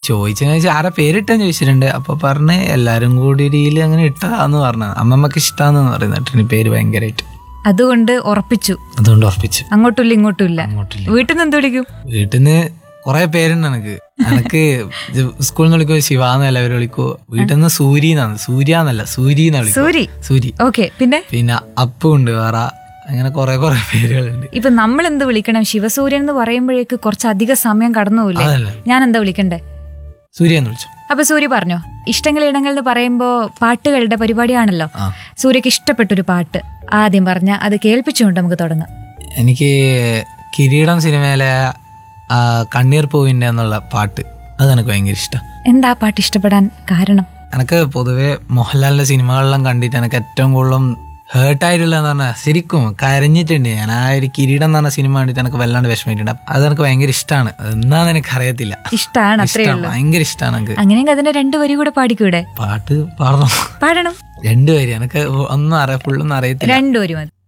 ചോദിച്ചെന്ന് വെച്ചാൽ ആരെ പേരിട്ടെന്ന് ചോദിച്ചിട്ടുണ്ട് അപ്പൊ പറഞ്ഞ് എല്ലാരും കൂടി രീതിയിൽ അങ്ങനെ ഇട്ടതാന്ന് പറഞ്ഞ അമ്മമ്മക്ക് ഇഷ്ടാന്ന് പറയുന്നത് ഈ പേര് ഭയങ്കരമായിട്ട് അതുകൊണ്ട് ഉറപ്പിച്ചു അതുകൊണ്ട് ഉറപ്പിച്ചു അങ്ങോട്ടുമില്ല ഇങ്ങോട്ടുമില്ല അങ്ങോട്ടില്ല വീട്ടിൽ നിന്ന് എന്ത് വിളിക്കും വീട്ടിൽ നിന്ന് കുറെ പേരുണ്ട് എനിക്ക് എനിക്ക് സ്കൂളിൽ നിന്ന് വിളിക്കുമോ ശിവാന്ന് എല്ലാവരും വിളിക്കോ വീട്ടിൽ നിന്ന് സൂര്യന്നാണ് സൂര്യ സൂരി എന്നാ വിളിക്കും സൂരി സൂരി ഓക്കെ പിന്നെ പിന്നെ അപ്പു ഉണ്ട് വേറെ അങ്ങനെ കുറെ കുറെ പേരുകളുണ്ട് ഇപ്പൊ നമ്മൾ എന്ത് വിളിക്കണം ശിവസൂര്യൻ എന്ന് പറയുമ്പോഴേക്ക് കുറച്ച് അധിക സമയം കടന്നുപോയില്ലേ അതല്ല ഞാൻ എന്താ വിളിക്കണ്ടേ സൂര്യ എന്ന് വിളിച്ചു അപ്പൊ സൂര്യ പറഞ്ഞോ ഇഷ്ടങ്ങൾ ഇടങ്ങൾ എന്ന് പറയുമ്പോ പാട്ടുകളുടെ പരിപാടിയാണല്ലോ ആ സൂര്യക്ക് ഇഷ്ടപ്പെട്ടൊരു പാട്ട് ആദ്യം പറഞ്ഞ അത് കേൾപ്പിച്ചുകൊണ്ട് നമുക്ക് തുടങ്ങാം എനിക്ക് കിരീടം സിനിമയിലെ ആ, കണ്ണീർ പൂവിൻ്റെ എന്നുള്ള പാട്ട് അത് എനിക്ക് ഭയങ്കര ഇഷ്ടം എന്താ ആ പാട്ട് ഇഷ്ടപ്പെടാൻ കാരണം എനിക്ക് പൊതുവെ മോഹൻലാലിന്റെ സിനിമകളെല്ലാം കണ്ടിട്ട് എനിക്ക് ഏറ്റവും കൂടുതലും ഹേർട്ടായിട്ടുള്ളതെന്ന് പറഞ്ഞാൽ ശരിക്കും കരഞ്ഞിട്ടുണ്ട് ഞാൻ ആ ഒരു കിരീടം എന്ന് പറഞ്ഞ സിനിമ കണ്ടിട്ട് എനിക്ക് വല്ലാണ്ട് വിഷമിട്ടുണ്ട് അത് എനിക്ക് ഭയങ്കര ഇഷ്ടമാണ് എന്താന്ന് എനിക്ക് അറിയത്തില്ല ഇഷ്ടാണ് അത്രേ ഇഷ്ടമാണ് ഉള്ളൂ ഭയങ്കര ഇഷ്ടമാണ് എനിക്ക് അങ്ങനെയെങ്കിൽ അതിന്റെ രണ്ടു വരി കൂടെ പാടിക്കൂടെ പാട്ട് പാടണം പാടണം രണ്ടുപേരും എനിക്ക് ഒന്നും അറിയാം ഫുള്ളൊന്നും അറിയത്തില്ല രണ്ടു വരി മതി